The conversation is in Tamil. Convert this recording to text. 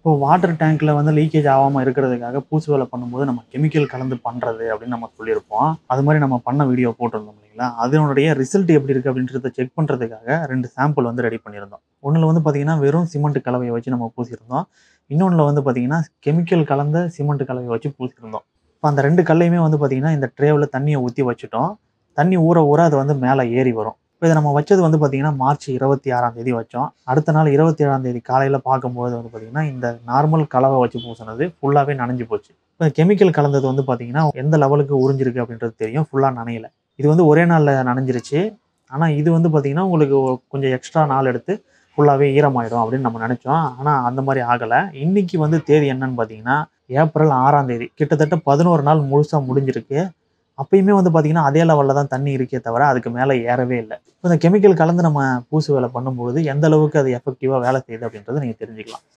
இப்போ வாட்டர் டேங்க்ல வந்து லீக்கேஜ் ஆகாம இருக்கிறதுக்காக பூசு வேலை பண்ணும்போது நம்ம கெமிக்கல் கலந்து பண்றது அப்படின்னு நம்ம சொல்லியிருப்போம் அது மாதிரி நம்ம பண்ண வீடியோ போட்டிருந்தோம் இல்லைங்களா அதனுடைய ரிசல்ட் எப்படி இருக்கு அப்படின்றத செக் பண்றதுக்காக ரெண்டு சாம்பிள் வந்து ரெடி பண்ணியிருந்தோம் ஒன்றில் வந்து பார்த்தீங்கன்னா வெறும் சிமெண்ட் கலவையை வச்சு நம்ம பூசியிருந்தோம் இன்னொன்றில் வந்து பார்த்தீங்கன்னா கெமிக்கல் கலந்த சிமெண்ட் கலவையை வச்சு பூசியிருந்தோம் இப்போ அந்த ரெண்டு கல்லையுமே வந்து பார்த்தீங்கன்னா இந்த ட்ரேவில் தண்ணியை ஊற்றி வச்சுட்டோம் தண்ணி ஊற ஊற அது வந்து மேலே ஏறி வரும் இப்போ இதை நம்ம வச்சது வந்து பார்த்தீங்கன்னா மார்ச் இருபத்தி ஆறாம் தேதி வச்சோம் அடுத்த நாள் இருபத்தி ஏழாம் தேதி காலையில் பார்க்கும்போது வந்து பார்த்தீங்கன்னா இந்த நார்மல் கலவை வச்சு பூசினது ஃபுல்லாகவே நனைஞ்சு போச்சு இப்போ கெமிக்கல் கலந்தது வந்து பார்த்தீங்கன்னா எந்த லெவலுக்கு உறிஞ்சிருக்கு அப்படின்றது தெரியும் ஃபுல்லாக நனையல இது வந்து ஒரே நாளில் நனைஞ்சிருச்சு ஆனால் இது வந்து பார்த்தீங்கன்னா உங்களுக்கு ஒ- கொஞ்சம் எக்ஸ்ட்ரா நாள் எடுத்து ஃபுல்லாகவே ஈரமாயிடும் அப்படின்னு நம்ம நினச்சோம் ஆனால் அந்த மாதிரி ஆகலை இன்னைக்கு வந்து தேதி என்னன்னு பார்த்தீங்கன்னா ஏப்ரல் ஆறாம் தேதி கிட்டத்தட்ட பதினோரு நாள் முழுசாக முடிஞ்சிருக்கு அப்பயுமே வந்து பார்த்தீங்கன்னா அதே லெவலில் தான் தண்ணி இருக்கே தவிர அதுக்கு மேலே ஏறவே இல்லை இப்போ இந்த கெமிக்கல் கலந்து நம்ம பூசு வேலை பண்ணும்பொழுது எந்த அளவுக்கு அது எஃபெக்டிவாக வேலை செய்யுது அப்படின்றத நீங்கள் தெரிஞ்சுக்கலாம்